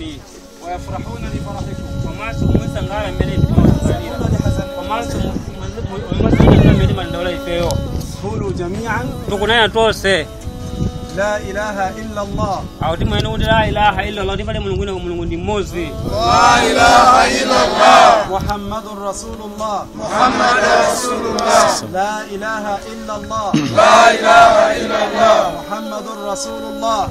ويفرحون لفرحكم Komansu musa ngara mbele tumasangalira. ويحزنون لحزنكم Komansu musa ngara mbele mandola ifeyo. قولوا جميعا Tukunaya tose. لا إله إلا الله Auti mwene kuti la ilaha illa Allah ndipale mulungu ine mulungu ndi mmodzi. محمد رسول الله محمد رسول الله لا إله إلا الله لا إله إلا الله محمد رسول الله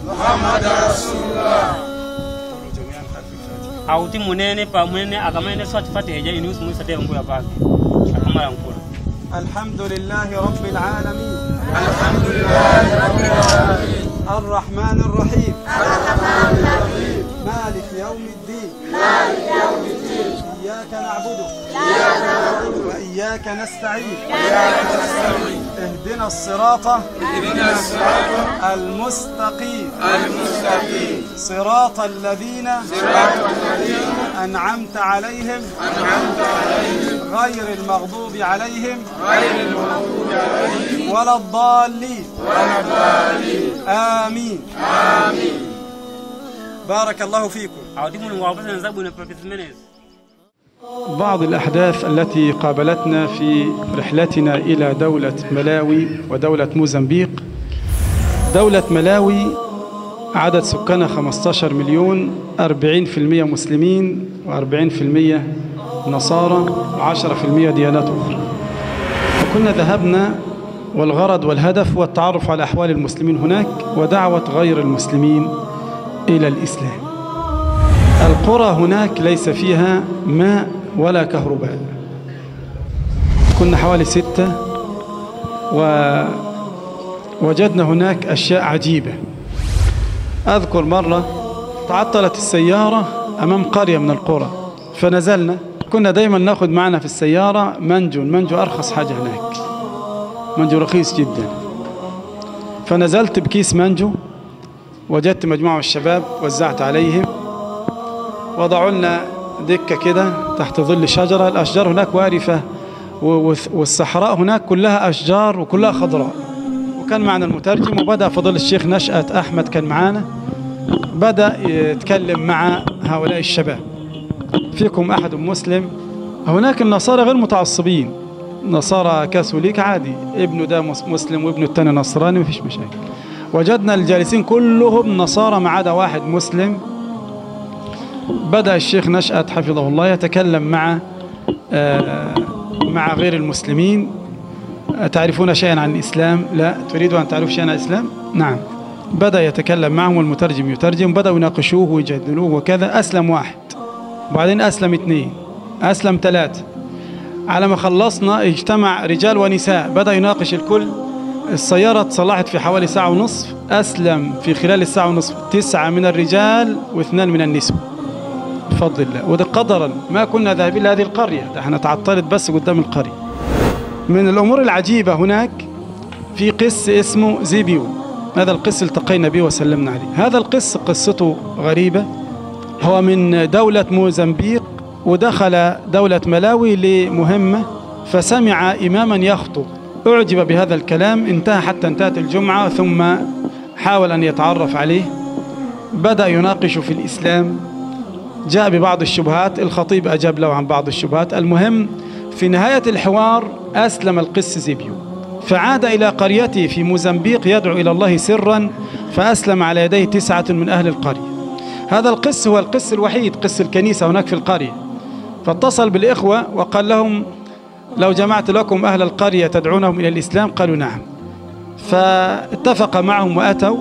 Auti munene pa munene akamene swati fati heja ini usu musa teva nkula pake. Akamala nkula. الحمد لله رب العالمين الحمد لله رب العالمين الرحمن الرحيم الرحمن الرحيم مالك يوم الدين مالك يوم الدين إياك نعبد إياك نعبد وإياك نستعين وإياك نستعين اهدنا الصراط اهدنا الصراط المستقيم المستقيم صراط الذين صراط الذين أنعمت عليهم أنعمت عليهم غير المغضوب عليهم غير المغضوب عليهم ولا الضالين ولا الضالين آمين آمين بارك الله فيكم Auti mulungu wapasa nzabu ne prophet menes. بعض الأحداث التي قابلتنا في رحلتنا إلى دولة ملاوي ودولة موزمبيق دولة ملاوي عدد سكانها 15 مليون 40% مسلمين و40% نصارى و10% ديانات أخرى وكنا ذهبنا والغرض والهدف هو التعرف على أحوال المسلمين هناك ودعوة غير المسلمين إلى الإسلام القرى هناك ليس فيها ماء ولا كهرباء كنا حوالي ستة ووجدنا هناك أشياء عجيبة أذكر مرة تعطلت السيارة أمام قرية من القرى فنزلنا كنا دايما ناخذ معنا في السيارة منجو المنجو أرخص حاجة هناك منجو رخيص جدا فنزلت بكيس منجو وجدت مجموعة من الشباب وزعت عليهم وضعوا لنا دكة كده تحت ظل شجرة الأشجار هناك وارفة و- والصحراء هناك كلها أشجار وكلها خضراء وكان معنا المترجم وبدأ فضل الشيخ نشأت أحمد كان معانا بدأ يتكلم مع هؤلاء الشباب فيكم أحد مسلم هناك النصارى غير متعصبين نصارى كاثوليك عادي ابنه ده مس- مسلم وابنه التاني نصراني مفيش مشاكل وجدنا الجالسين كلهم نصارى ما عدا واحد مسلم بدأ الشيخ نشأت حفظه الله يتكلم مع آه، مع غير المسلمين آه، تعرفون شيئا عن الإسلام لا تريدوا أن تعرفوا شيئا عن الإسلام نعم بدأ يتكلم معهم والمترجم يترجم بدأوا يناقشوه ويجادلوه وكذا أسلم واحد وبعدين أسلم اثنين أسلم ثلاثة على ما خلصنا اجتمع رجال ونساء بدأ يناقش الكل السيارة تصلحت في حوالي ساعة ونصف أسلم في خلال الساعة ونصف تسعة من الرجال واثنان من النسوة بفضل الله وده قدرا ما كنا ذاهبين لهذه القرية ده احنا تعطلت بس قدام القرية من الأمور العجيبة هناك في قس اسمه زيبيو هذا القس التقينا به وسلمنا عليه هذا القس قصته غريبة هو من دولة موزمبيق ودخل دولة ملاوي لمهمة فسمع إماما يخطب أعجب بهذا الكلام انتهى حتى انتهت الجمعة ثم حاول أن يتعرف عليه بدأ يناقش في الإسلام جاء ببعض الشبهات الخطيب أجاب له عن بعض الشبهات المهم في نهاية الحوار أسلم القس زيبيو فعاد إلى قريته في موزمبيق يدعو إلى الله سرا فأسلم على يديه تسعة من أهل القرية هذا القس هو القس الوحيد قس الكنيسة هناك في القرية فاتصل بالإخوة وقال لهم لو جمعت لكم أهل القرية تدعونهم إلى الإسلام قالوا نعم فاتفق معهم وأتوا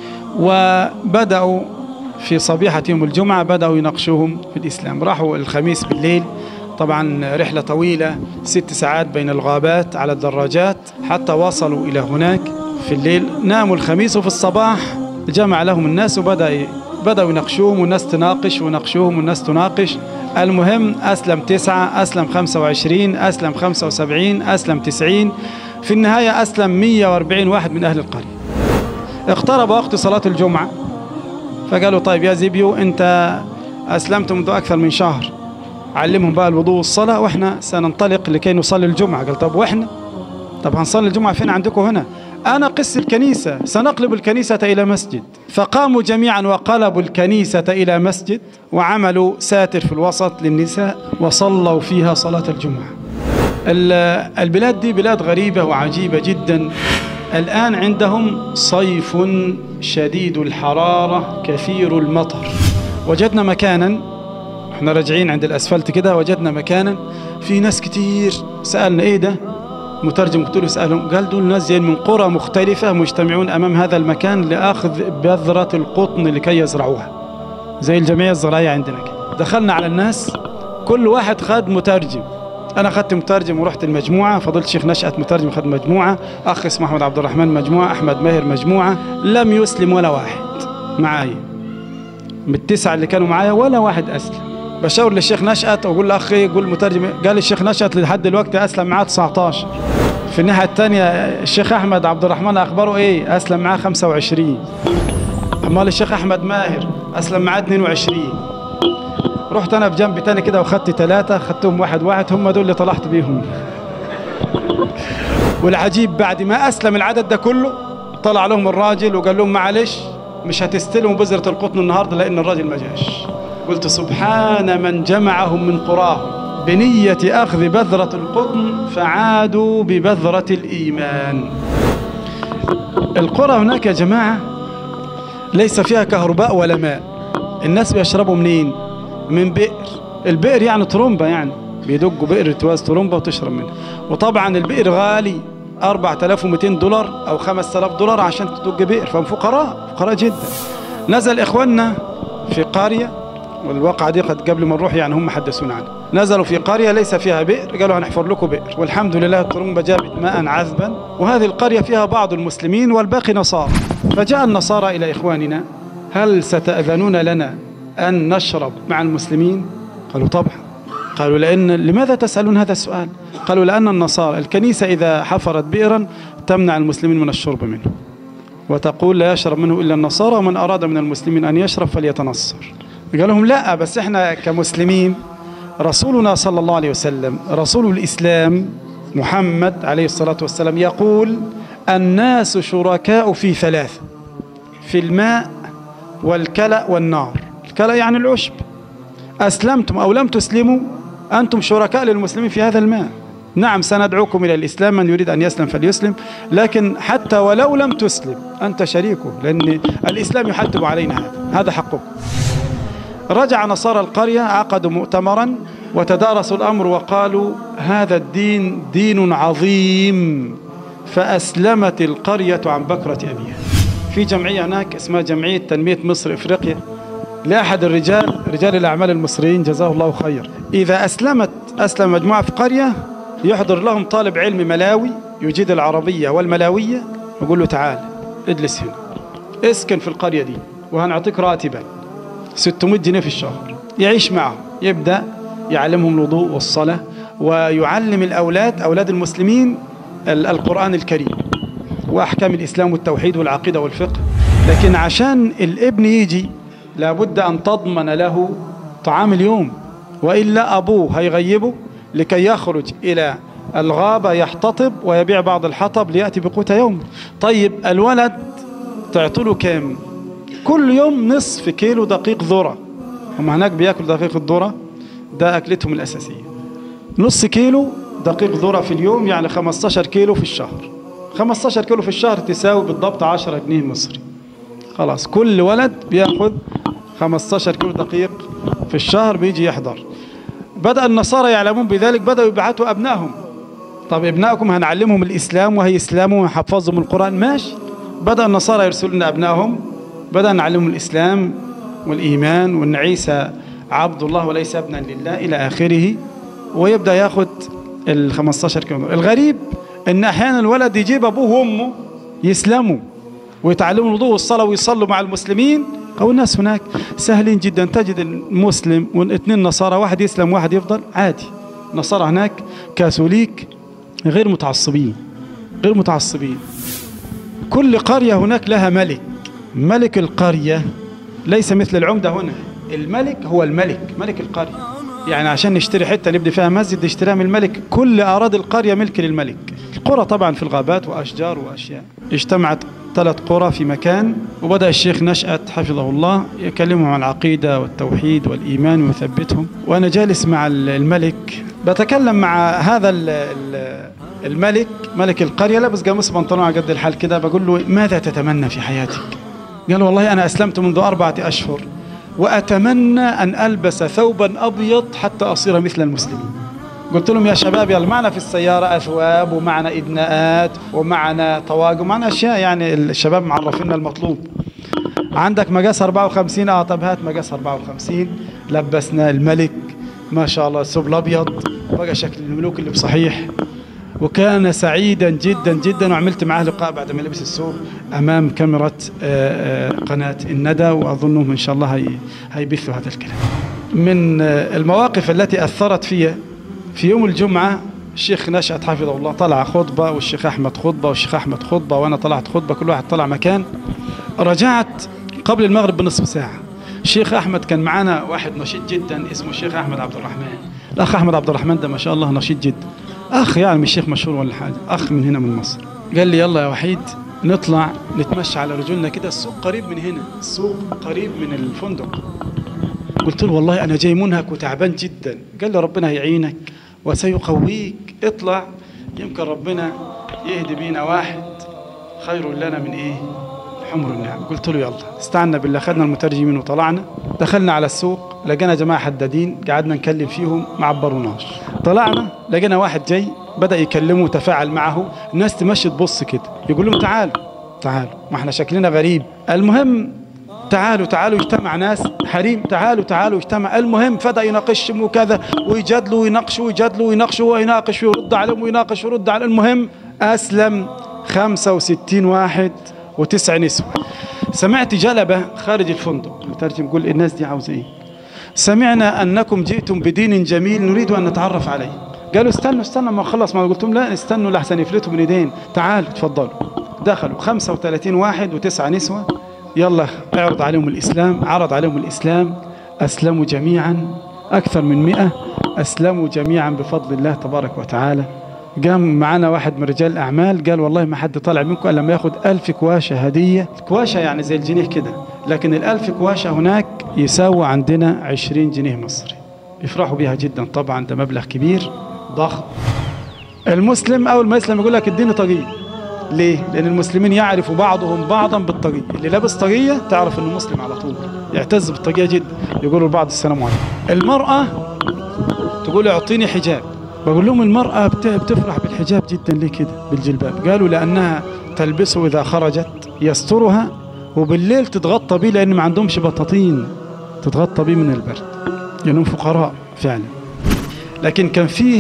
وبدأوا في صبيحة يوم الجمعة بدأوا يناقشوهم في الإسلام راحوا الخميس بالليل طبعا رحلة طويلة ست ساعات بين الغابات على الدراجات حتى وصلوا إلى هناك في الليل ناموا الخميس وفي الصباح جمع لهم الناس وبدأ بدأوا يناقشوهم والناس تناقش وناقشوهم والناس تناقش المهم أسلم تسعة أسلم خمسة وعشرين أسلم خمسة وسبعين أسلم تسعين في النهاية أسلم مية واربعين واحد من أهل القرية اقترب وقت صلاة الجمعة فقالوا طيب يا زيبيو أنت أسلمت منذ أكثر من شهر علمهم بقى الوضوء والصلاة وإحنا سننطلق لكي نصلي الجمعة قال طب وإحنا طب هنصلي الجمعة فين عندكم هنا أنا قس الكنيسة سنقلب الكنيسة إلى مسجد فقاموا جميعا وقلبوا الكنيسة إلى مسجد وعملوا ساتر في الوسط للنساء وصلوا فيها صلاة الجمعة ال- البلاد دي بلاد غريبة وعجيبة جدا الآن عندهم صيف شديد الحرارة كثير المطر وجدنا مكانا احنا راجعين عند الاسفلت كده وجدنا مكانا في ناس كتير سالنا ايه ده مترجم قلت له اسالهم قال دول ناس جايين من قرى مختلفه مجتمعون امام هذا المكان لاخذ بذره القطن لكي يزرعوها زي الجمعيه الزراعيه عندنا كده دخلنا على الناس كل واحد خد مترجم انا اخذت مترجم ورحت المجموعه فضلت شيخ نشأت مترجم خد مجموعه اخ اسمه احمد عبد الرحمن مجموعه احمد ماهر مجموعه لم يسلم ولا واحد معايا من التسعه اللي كانوا معايا ولا واحد اسلم بشاور للشيخ نشأت واقول له اخي قول مترجم قال الشيخ نشأت لحد دلوقتي اسلم معاه 19 في الناحيه الثانيه الشيخ احمد عبد الرحمن اخباره ايه اسلم معاه 25 امال الشيخ احمد ماهر اسلم معاه 22 رحت انا بجنب تاني كده واخدت ثلاثه خدتهم واحد واحد هم دول اللي طلعت بيهم والعجيب بعد ما اسلم العدد ده كله طلع لهم الراجل وقال لهم معلش مش هتستلموا بذرة القطن النهارده لان الراجل ما جاش قلت سبحان من جمعهم من قراهم بنية أخذ بذرة القطن فعادوا ببذرة الإيمان القرى هناك يا جماعة ليس فيها كهرباء ولا ماء الناس بيشربوا منين من بئر البئر يعني ترومبة يعني بيدقوا بئر تواز ترومبة وتشرب منها وطبعا البئر غالي 4200 دولار أو 5000 دولار عشان تدق بئر فهم فقراء فقراء جدا نزل إخواننا في قرية والواقعة دي قد قبل ما نروح يعني هم حدثونا عنها نزلوا في قرية ليس فيها بئر قالوا هنحفر لكم بئر والحمد لله الطرمبة جابت ماء عذبا وهذه القرية فيها بعض المسلمين والباقي نصارى فجاء النصارى إلى إخواننا هل ستأذنون لنا أن نشرب مع المسلمين قالوا طبعا قالوا لأن لماذا تسألون هذا السؤال قالوا لأن النصارى الكنيسة إذا حفرت بئرا تمنع المسلمين من الشرب منه وتقول لا يشرب منه إلا النصارى ومن أراد من المسلمين أن يشرب فليتنصر قال لهم لا بس احنا كمسلمين رسولنا صلى الله عليه وسلم رسول الإسلام محمد عليه الصلاة والسلام يقول الناس شركاء في ثلاثة في الماء والكلأ والنار الكلأ يعني العشب أسلمتم أو لم تسلموا أنتم شركاء للمسلمين في هذا الماء نعم سندعوكم إلى الإسلام من يريد أن يسلم فليسلم لكن حتى ولو لم تسلم أنت شريكه لأن الإسلام يحتم علينا هذا هذا حقكم رجع نصارى القرية عقدوا مؤتمرا وتدارسوا الأمر وقالوا هذا الدين دين عظيم فأسلمت القرية عن بكرة أبيها في جمعية هناك اسمها جمعية تنمية مصر إفريقيا لأحد الرجال رجال الأعمال المصريين جزاه الله خير إذا أسلمت أسلم مجموعة في قرية يحضر لهم طالب علم ملاوي يجيد العربية والملاوية يقول له تعال اجلس هنا اسكن في القرية دي وهنعطيك راتبا 600 جنيه في الشهر يعيش معهم يبدأ يعلمهم الوضوء والصلاة ويعلم الأولاد أولاد المسلمين ال- القرآن الكريم وأحكام الإسلام والتوحيد والعقيدة والفقه لكن عشان الابن يجي لابد أن تضمن له طعام اليوم وإلا أبوه هيغيبه لكي يخرج إلى الغابة يحتطب ويبيع بعض الحطب ليأتي بقوت يوم طيب الولد تعطله كام كل يوم نصف كيلو دقيق ذرة هم هناك بياكلوا دقيق الذرة ده أكلتهم الأساسية نص كيلو دقيق ذرة في اليوم يعني 15 كيلو في الشهر 15 كيلو في الشهر تساوي بالضبط 10 جنيه مصري خلاص كل ولد بياخذ 15 كيلو دقيق في الشهر بيجي يحضر بدأ النصارى يعلمون بذلك بدأوا يبعثوا أبنائهم طب ابنائكم هنعلمهم الإسلام وهيسلموا ونحفظهم القرآن ماشي بدأ النصارى يرسلون أبنائهم بدأ نعلمهم الإسلام والإيمان وأن عيسى عبد الله وليس ابنا لله إلى آخره ويبدأ ياخد ال 15 كيلو الغريب أن أحيانا الولد يجيب أبوه وأمه يسلموا ويتعلموا الوضوء والصلاة ويصلوا مع المسلمين أو الناس هناك سهلين جدا تجد المسلم واثنين نصارى واحد يسلم واحد يفضل عادي نصارى هناك كاثوليك غير متعصبين غير متعصبين كل قرية هناك لها ملك ملك القرية ليس مثل العمدة هنا الملك هو الملك ملك القرية يعني عشان نشتري حتة نبني فيها مسجد نشتريها من الملك كل أراضي القرية ملك للملك القرى طبعا في الغابات وأشجار وأشياء اجتمعت ثلاث قرى في مكان وبدأ الشيخ نشأت حفظه الله يكلمهم عن العقيدة والتوحيد والإيمان ويثبتهم وأنا جالس مع الملك بتكلم مع هذا ال- ال- الملك ملك القرية لابس قميص بنطلون على قد الحال كده بقول له ماذا تتمنى في حياتك قال والله أنا أسلمت منذ أربعة أشهر وأتمنى أن ألبس ثوبا أبيض حتى أصير مثل المسلمين قلت لهم يا شباب يلا معنا في السيارة أثواب ومعنا إدناءات ومعنا طواقم ومعنا أشياء يعني الشباب معرفينا المطلوب عندك مقاس 54 اه طب هات مقاس 54 لبسنا الملك ما شاء الله الثوب الابيض بقى شكل الملوك اللي بصحيح وكان سعيدا جدا جدا وعملت معاه لقاء بعد ما لبس الثوب امام كاميرا آه، آه، قناه الندى واظنهم ان شاء الله هي هيبثوا هذا الكلام. من آه، المواقف التي اثرت في في يوم الجمعه الشيخ نشأت حفظه الله طلع خطبه والشيخ احمد خطبه والشيخ احمد خطبه وانا طلعت خطبه كل واحد طلع مكان رجعت قبل المغرب بنصف ساعة الشيخ أحمد كان معانا واحد نشيط جدا اسمه الشيخ أحمد عبد الرحمن الأخ أحمد عبد الرحمن ده ما شاء الله نشيط جدا أخ يعني مش شيخ مشهور ولا حاجة أخ من هنا من مصر قال لي يلا يا وحيد نطلع نتمشى على رجلنا كده السوق قريب من هنا السوق قريب من الفندق قلت له والله أنا جاي منهك وتعبان جدا قال لي ربنا هيعينك وسيقويك اطلع يمكن ربنا يهدي بينا واحد خير لنا من ايه حمر النعم قلت له يلا استعنا بالله خدنا المترجمين وطلعنا دخلنا على السوق لقينا جماعة حدادين قعدنا نكلم فيهم ما عبروناش طلعنا لقينا واحد جاي بدأ يكلمه وتفاعل معه الناس تمشي تبص كده يقول لهم تعالوا تعالوا ما احنا شكلنا غريب المهم تعالوا تعالوا يجتمع ناس حريم تعالوا تعالوا يجتمع المهم فدا يناقشهم وكذا ويجادلوا ويناقشوا ويجادلوا ويناقشوا ويناقش ويرد عليهم ويناقش ويرد عليهم المهم أسلم 65 واحد وتسع نسوة سمعت جلبة خارج الفندق المترجم يقول الناس دي عاوزة ايه سمعنا أنكم جئتم بدين جميل نريد أن نتعرف عليه قالوا استنوا استنوا ما خلص ما قلت لهم لا استنوا لحسن يفلتوا من ايدين تعالوا تفضلوا دخلوا 35 واحد وتسعة نسوة يلا اعرض عليهم الإسلام عرض عليهم الإسلام أسلموا جميعا أكثر من مئة أسلموا جميعا بفضل الله تبارك وتعالى قام معنا واحد من رجال الأعمال قال والله ما حد طلع منكم إلا لما ياخد ألف كواشة هدية كواشة يعني زي الجنيه كده لكن الألف كواشة هناك يساوي عندنا عشرين جنيه مصري يفرحوا بها جدا طبعا ده مبلغ كبير ضخم المسلم أول ما يسلم يقول لك اديني طاقية ليه؟ لأن المسلمين يعرفوا بعضهم بعضا بالطاقية اللي لابس طاقية تعرف إنه مسلم على طول يعتز بالطاقية جدا يقولوا لبعض السلام عليكم المرأة تقول اعطيني حجاب بقول لهم المرأة بت- بتفرح بالحجاب جدا ليه كده بالجلباب قالوا لأنها تلبسه إذا خرجت يسترها وبالليل تتغطى بيه لأن ما عندهمش بطاطين تتغطى بيه من البرد لأنهم فقراء فعلا لكن كان فيه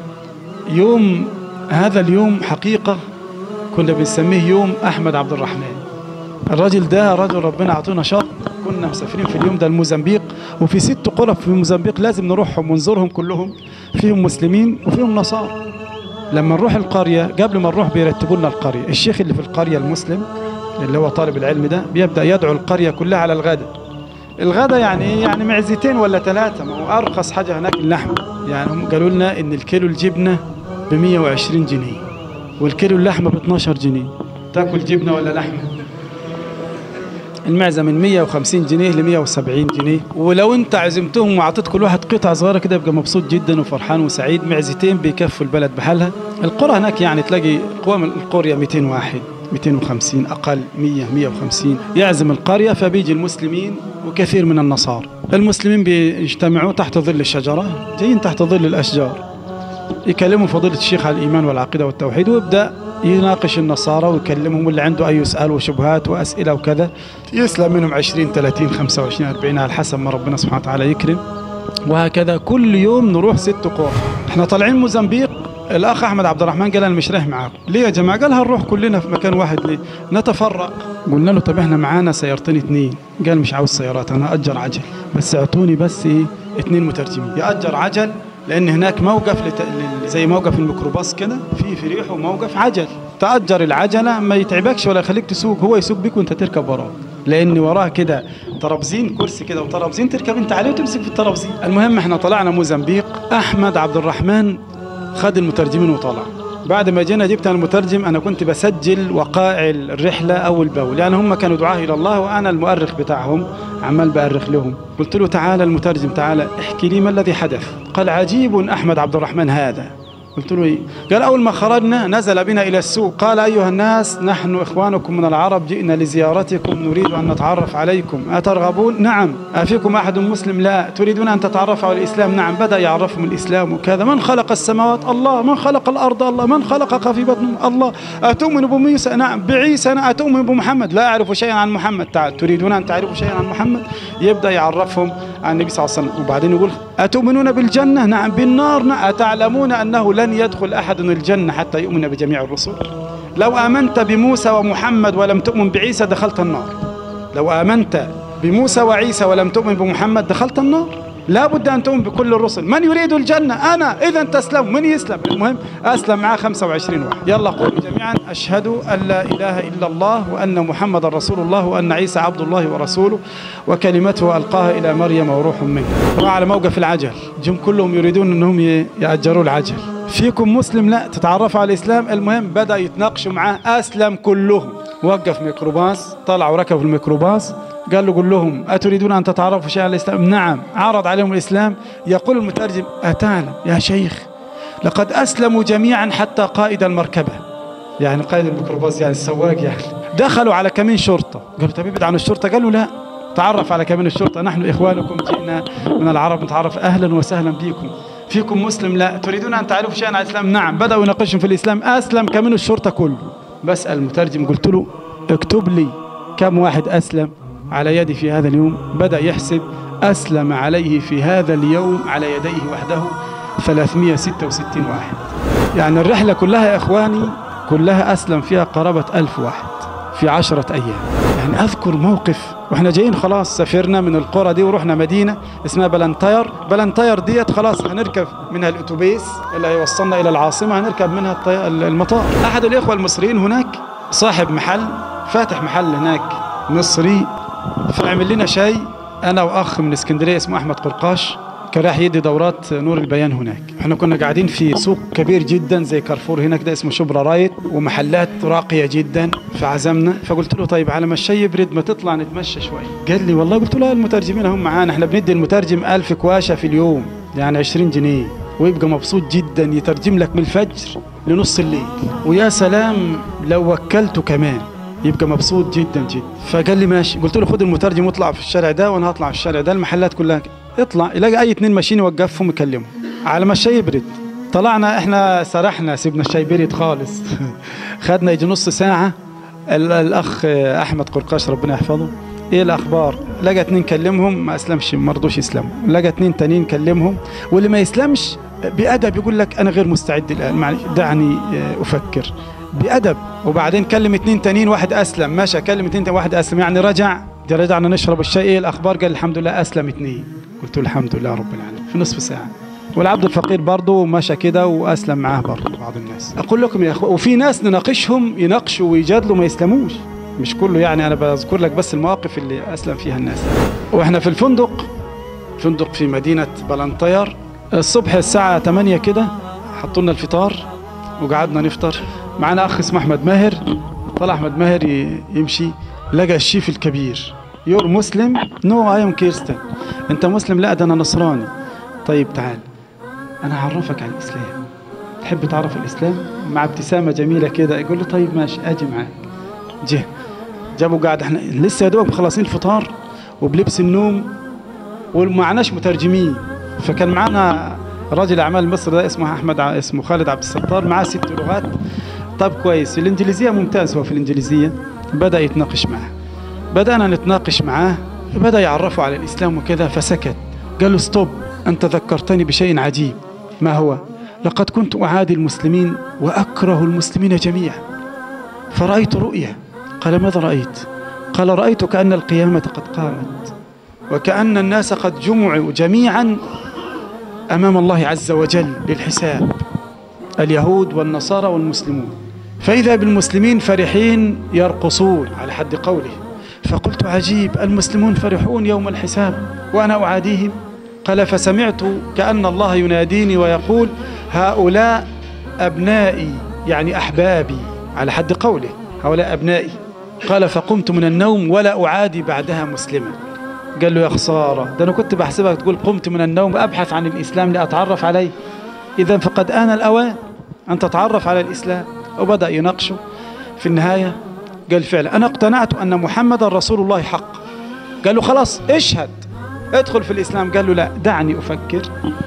يوم هذا اليوم حقيقة كنا بنسميه يوم أحمد عبد الرحمن الراجل ده رجل ربنا عطونا شر كنا مسافرين في اليوم ده الموزمبيق وفي ست قرى في الموزمبيق لازم نروحهم ونزورهم كلهم فيهم مسلمين وفيهم نصارى لما نروح القرية قبل ما نروح بيرتبوا لنا القرية الشيخ اللي في القرية المسلم اللي هو طالب العلم ده بيبدأ يدعو القرية كلها على الغداء الغداء يعني ايه يعني معزتين ولا ثلاثة ما هو أرخص حاجة هناك اللحم يعني هم قالوا لنا إن الكيلو الجبنة ب 120 جنيه والكيلو اللحمة ب 12 جنيه تاكل جبنة ولا لحمة المعزة من 150 جنيه ل 170 جنيه ولو انت عزمتهم وعطيت كل واحد قطعة صغيرة كده يبقى مبسوط جدا وفرحان وسعيد معزتين بيكفوا البلد بحالها القرى هناك يعني تلاقي قوام القرية 200 واحد 250 أقل 100 150 يعزم القرية فبيجي المسلمين وكثير من النصارى المسلمين بيجتمعوا تحت ظل الشجرة جايين تحت ظل الأشجار يكلموا فضيلة الشيخ على الإيمان والعقيدة والتوحيد ويبدأ يناقش النصارى ويكلمهم واللي عنده أي سؤال وشبهات وأسئلة وكذا يسلم منهم 20 30 25 40 على حسب ما ربنا سبحانه وتعالى يكرم وهكذا كل يوم نروح ست قرى احنا طالعين موزمبيق الاخ احمد عبد الرحمن قال انا مش رايح معاكم ليه يا جماعه قال هنروح كلنا في مكان واحد ليه نتفرق قلنا له طب احنا معانا سيارتين اتنين قال مش عاوز سيارات انا اجر عجل بس اعطوني بس ايه اتنين مترجمين ياجر عجل لان هناك موقف لت... لل- زي موقف الميكروباص كده في في ريحه موقف عجل تاجر العجله ما يتعبكش ولا يخليك تسوق هو يسوق بيك وانت تركب وراه لان وراه كده ترابزين كرسي كده وترابزين تركب انت عليه وتمسك في الترابزين المهم احنا طلعنا موزمبيق احمد عبد الرحمن خد المترجمين وطلع بعد ما جينا جبت أنا المترجم أنا كنت بسجل وقائع الرحلة أول بأول يعني هم كانوا دعاة إلى الله وأنا المؤرخ بتاعهم عمال بأرخ لهم قلت له تعالى المترجم تعالى احكي لي ما الذي حدث قال عجيب أحمد عبد الرحمن هذا قلت له إيه؟ قال أول ما خرجنا نزل بنا إلى السوق قال أيها الناس نحن إخوانكم من العرب جئنا لزيارتكم نريد أن نتعرف عليكم أترغبون نعم أفيكم أحد مسلم لا تريدون أن تتعرفوا على الإسلام نعم بدأ يعرفهم الإسلام وكذا من خلق السماوات الله من خلق الأرض الله من خلقك في بطن الله أتؤمن بموسى نعم بعيسى أنا أتؤمن بمحمد لا أعرف شيئا عن محمد تعال تريدون أن تعرفوا شيئا عن محمد يبدأ يعرفهم عن النبي صلى الله عليه وسلم وبعدين يقول أتؤمنون بالجنة نعم بالنار نعم أتعلمون أنه لن يدخل أحد الجنة حتى يؤمن بجميع الرسل لو آمنت بموسى ومحمد ولم تؤمن بعيسى دخلت النار لو آمنت بموسى وعيسى ولم تؤمن بمحمد دخلت النار لا بد أن تؤمن بكل الرسل من يريد الجنة أنا إذا تسلم من يسلم المهم أسلم معاه 25 واحد يلا قولوا جميعا أشهد أن لا إله إلا الله وأن محمد رسول الله وأن عيسى عبد الله ورسوله وكلمته ألقاها إلى مريم وروح منه راح على موقف العجل جم كلهم يريدون أنهم يأجروا العجل فيكم مسلم لا تتعرفوا على الإسلام المهم بدأ يتناقشوا معاه أسلم كلهم وقف ميكروباص طلع وركب في الميكروباص قال له قل لهم أتريدون أن تتعرفوا شيئا على الإسلام نعم عرض عليهم الإسلام يقول المترجم أتعلم يا شيخ لقد أسلموا جميعا حتى قائد المركبة يعني قائد الميكروباص يعني السواق يعني دخلوا على كمين شرطة قالوا طب ابعد عن الشرطة قالوا لا تعرف على كمين الشرطة نحن إخوانكم جئنا من العرب نتعرف أهلا وسهلا بكم فيكم مسلم لا تريدون أن تعرفوا شيئا عن الإسلام نعم بدأوا يناقشهم في الإسلام أسلم كمين الشرطة كله بسأل المترجم قلت له اكتب لي كم واحد أسلم على يدي في هذا اليوم بدأ يحسب أسلم عليه في هذا اليوم على يديه وحده 366 واحد يعني الرحلة كلها يا إخواني كلها أسلم فيها قرابة ألف واحد في عشرة أيام يعني أذكر موقف وإحنا جايين خلاص سافرنا من القرى دي ورحنا مدينة اسمها بلنطير بلنطير ديت خلاص هنركب منها الأتوبيس اللي هيوصلنا إلى العاصمة هنركب منها المطار أحد الإخوة المصريين هناك صاحب محل فاتح محل هناك مصري فعمل لنا شاي انا واخ من اسكندريه اسمه احمد قرقاش كان راح يدي دورات نور البيان هناك احنا كنا قاعدين في سوق كبير جدا زي كارفور هناك ده اسمه شبرا رايت ومحلات راقيه جدا فعزمنا فقلت له طيب على ما الشاي يبرد ما تطلع نتمشى شوي قال لي والله قلت له المترجمين هم معانا احنا بندي المترجم ألف كواشه في اليوم يعني 20 جنيه ويبقى مبسوط جدا يترجم لك من الفجر لنص الليل ويا سلام لو وكلته كمان يبقى مبسوط جدا جدا فقال لي ماشي قلت له خد المترجم واطلع في الشارع ده وانا هطلع في الشارع ده المحلات كلها اطلع يلاقي اي اتنين ماشيين يوقفهم يكلمهم على ما الشاي يبرد طلعنا احنا سرحنا سيبنا الشاي برد خالص خدنا يجي نص ساعه الاخ احمد قرقاش ربنا يحفظه ايه الاخبار لقى اتنين كلمهم ما اسلمش ما رضوش يسلموا لقى اتنين تانيين كلمهم واللي ما يسلمش بادب يقول لك انا غير مستعد الان معلش دعني افكر بأدب وبعدين كلم اتنين تانيين واحد أسلم ماشي كلم اتنين تانيين واحد أسلم يعني رجع رجعنا نشرب الشاي ايه الأخبار قال الحمد لله أسلم اتنين قلت له الحمد لله رب العالمين في نصف ساعة والعبد الفقير برضه مشى كده وأسلم معاه برضه بعض الناس أقول لكم يا أخوة وفي ناس نناقشهم يناقشوا ويجادلوا ما يسلموش مش كله يعني أنا بذكر لك بس المواقف اللي أسلم فيها الناس وإحنا في الفندق فندق في مدينة بلنطير الصبح الساعة 8 كده حطوا لنا الفطار وقعدنا نفطر معنا اخ اسمه احمد ماهر طلع احمد ماهر يمشي لقى الشيف الكبير يور مسلم نو اي ام كيرستن انت مسلم لا ده انا نصراني طيب تعال انا هعرفك على الاسلام تحب تعرف الاسلام مع ابتسامه جميله كده يقول له طيب ماشي اجي معاك جه جابوا قاعد احنا لسه يا دوب مخلصين الفطار وبلبس النوم ومعناش مترجمين فكان معانا راجل اعمال مصر ده اسمه احمد ع... اسمه خالد عبد الستار معاه ست لغات طب كويس في الانجليزيه ممتاز هو في الانجليزيه بدا يتناقش معاه بدانا نتناقش معاه بدا يعرفه على الاسلام وكذا فسكت قال له ستوب انت ذكرتني بشيء عجيب ما هو لقد كنت اعادي المسلمين واكره المسلمين جميعا فرايت رؤيا قال ماذا رايت قال رايت كان القيامه قد قامت وكان الناس قد جمعوا جميعا امام الله عز وجل للحساب اليهود والنصارى والمسلمون فاذا بالمسلمين فرحين يرقصون على حد قوله فقلت عجيب المسلمون فرحون يوم الحساب وانا اعاديهم قال فسمعت كان الله يناديني ويقول هؤلاء ابنائي يعني أحبابي على حد قوله هؤلاء أبنائي قال فقمت من النوم ولا أعادي بعدها مسلما قال له يا خسارة ده أنا كنت بحسبك تقول قمت من النوم أبحث عن الإسلام لأتعرف عليه إذا فقد آن الأوان أن تتعرف على الإسلام وبدأ يناقشه في النهاية قال فعلا أنا اقتنعت أن محمد رسول الله حق قال له خلاص اشهد ادخل في الإسلام قال له لا دعني أفكر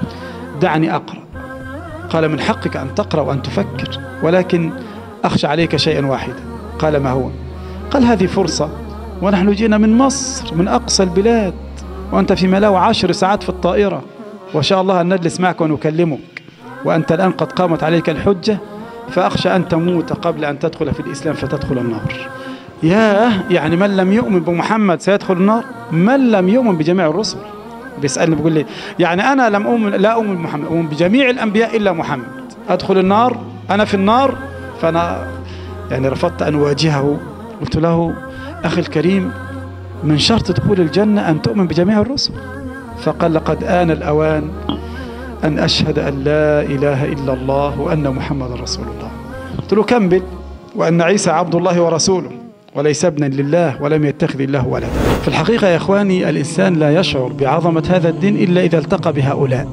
دعني أقرأ قال من حقك أن تقرأ وأن تفكر ولكن أخشى عليك شيئا واحدا قال ما هو قال هذه فرصة ونحن جينا من مصر من أقصى البلاد وأنت في ملاو عشر ساعات في الطائرة وشاء الله أن نجلس معك ونكلمك وأنت الآن قد قامت عليك الحجة فأخشى أن تموت قبل أن تدخل في الإسلام فتدخل النار ياه يعني من لم يؤمن بمحمد سيدخل النار من لم يؤمن بجميع الرسل بيسألني بيقول لي يعني أنا لم أؤمن لا أؤمن بمحمد أؤمن بجميع الأنبياء إلا محمد أدخل النار أنا في النار فأنا يعني رفضت أن أواجهه قلت له أخي الكريم من شرط دخول الجنة أن تؤمن بجميع الرسل فقال لقد آن الأوان أن أشهد أن لا إله إلا الله وأن محمد رسول الله قلت له كمل وأن عيسى عبد الله ورسوله وليس ابنا لله ولم يتخذ الله ولدا في الحقيقة يا إخواني الإنسان لا يشعر بعظمة هذا الدين إلا إذا التقى بهؤلاء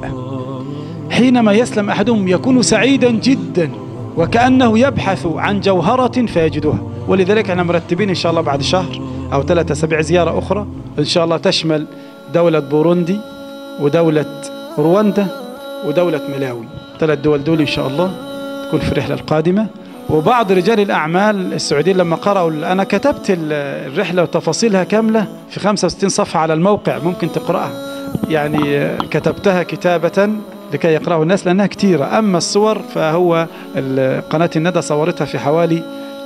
حينما يسلم أحدهم يكون سعيدا جدا وكأنه يبحث عن جوهرة فيجدها ولذلك احنا مرتبين إن شاء الله بعد شهر أو ثلاثة أسابيع زيارة أخرى إن شاء الله تشمل دولة بوروندي ودولة رواندا ودولة ملاوي ثلاث دول دول إن شاء الله تكون في الرحلة القادمة وبعض رجال الأعمال السعوديين لما قرأوا أنا كتبت الرحلة وتفاصيلها كاملة في 65 صفحة على الموقع ممكن تقرأها يعني كتبتها كتابة لكي يقرأه الناس لأنها كثيرة أما الصور فهو قناة الندى صورتها في حوالي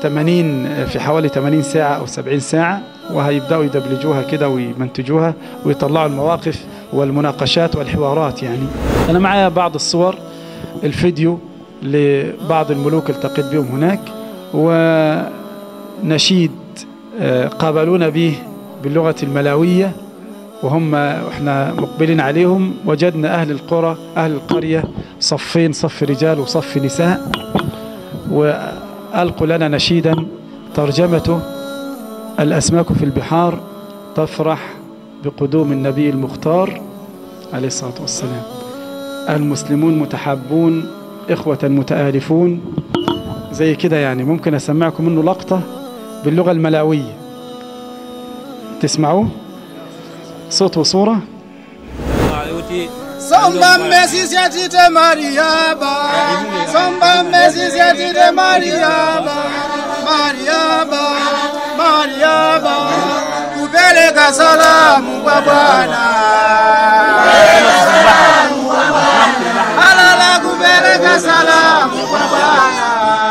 80 في حوالي 80 ساعة أو 70 ساعة وهيبدأوا يدبلجوها كده ويمنتجوها ويطلعوا المواقف والمناقشات والحوارات يعني أنا معايا بعض الصور الفيديو لبعض الملوك التقيت بهم هناك ونشيد قابلونا به باللغة الملاوية وهم احنا مقبلين عليهم وجدنا أهل القرى أهل القرية صفين صف رجال وصف نساء وألقوا لنا نشيدا ترجمته الأسماك في البحار تفرح بقدوم النبي المختار عليه الصلاة والسلام المسلمون متحابون إخوة متآلفون زي كده يعني ممكن أسمعكم منه لقطة باللغة الملاوية تسمعوه صوت وصورة Somba Messi siatite Mariaba Somba Messi siatite Mariaba Mariaba Mariaba Kupeleka salamu kwa Bwana Alala kupeleka salamu kwa Bwana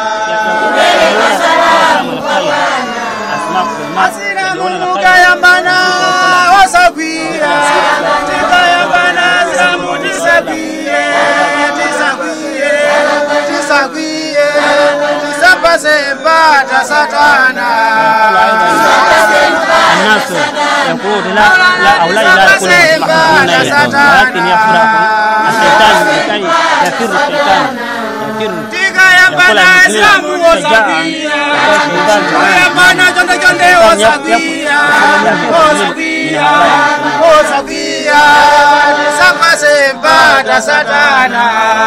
Asira Mungu kayambana wasagwira tikayambana zamu tisagwire tisagwire tisagwire tisapase mpata satana الناس يقول لا لا او لا لا يكونوا متحكمين ولكن يفرح الشيطان الشيطان يفر الشيطان يفر tikayambana zamu wasagwira tikayambana jonde jonde wasagwira wasagwira wasagwira tisapase mpata satana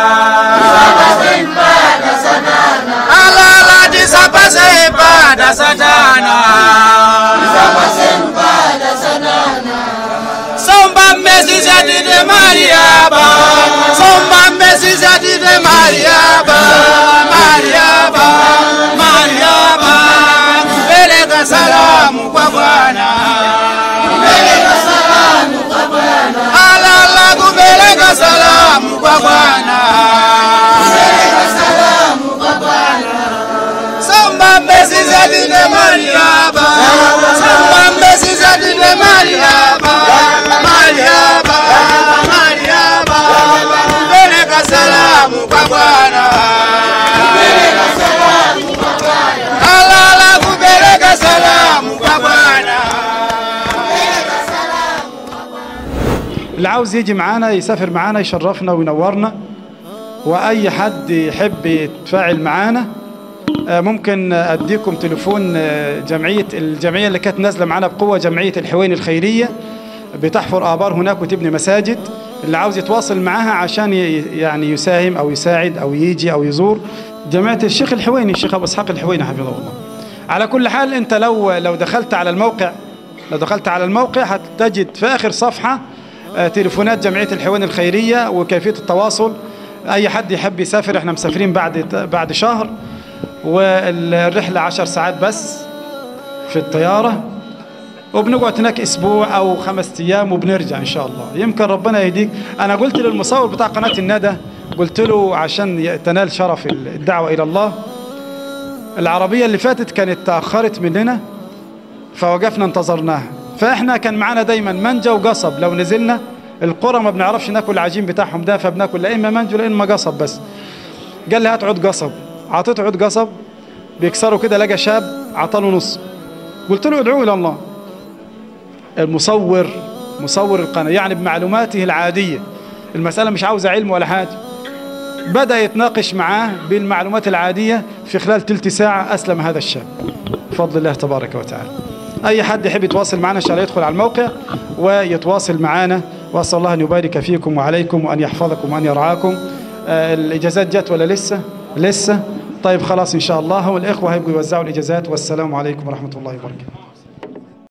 alala tisapase mpata satana somba mmesi zatite mariaba somba mmesi zatite mariaba mariaba mariaba kupeleka salamu kwa bwana alala kupeleka salamu kwa bwana somba mmesi zatite mariaba somba mmesi zatite mariaba mariaba mariaba kupeleka salamu kwa bwana alala kupeleka salamu kwa bwana اللي عاوز يجي معانا يسافر معانا يشرفنا وينورنا وأي حد يحب يتفاعل معانا آه، ممكن اديكم تليفون آه، جمعيه الجمعيه اللي كانت نازله معانا بقوه جمعيه الحوين الخيريه بتحفر ابار هناك وتبني مساجد اللي عاوز يتواصل معاها عشان ي- يعني يساهم او يساعد او يجي او يزور جماعه الشيخ الحويني الشيخ ابو اسحاق الحويني حفظه الله على كل حال انت لو لو دخلت على الموقع لو دخلت على الموقع هتجد في اخر صفحه آه، تليفونات جمعيه الحوين الخيريه وكيفيه التواصل اي حد يحب يسافر احنا مسافرين بعد بعد شهر والرحله عشر ساعات بس في الطياره وبنقعد هناك اسبوع او خمس ايام وبنرجع ان شاء الله يمكن ربنا يهديك انا قلت للمصور بتاع قناه الندى قلت له عشان ي- تنال شرف الدعوه الى الله العربيه اللي فاتت كانت تاخرت مننا فوقفنا انتظرناها فاحنا كان معانا دايما منجا وقصب لو نزلنا القرى ما بنعرفش ناكل العجين بتاعهم ده فبناكل لا اما منجو لا اما قصب بس قال لي هات عود قصب عطيته عود قصب بيكسروا كده لقى شاب عطاله نص قلت له ادعو الى الله المصور مصور القناه يعني بمعلوماته العاديه المساله مش عاوزه علم ولا حاجه بدا يتناقش معاه بالمعلومات العاديه في خلال تلت ساعه اسلم هذا الشاب بفضل الله تبارك وتعالى اي حد يحب يتواصل معنا ان شاء الله يدخل على الموقع ويتواصل معنا واسال الله ان يبارك فيكم وعليكم وان يحفظكم وان يرعاكم آه، الاجازات جت ولا لسه لسه طيب خلاص ان شاء الله والاخوه هيبقوا يوزعوا الاجازات والسلام عليكم ورحمه الله وبركاته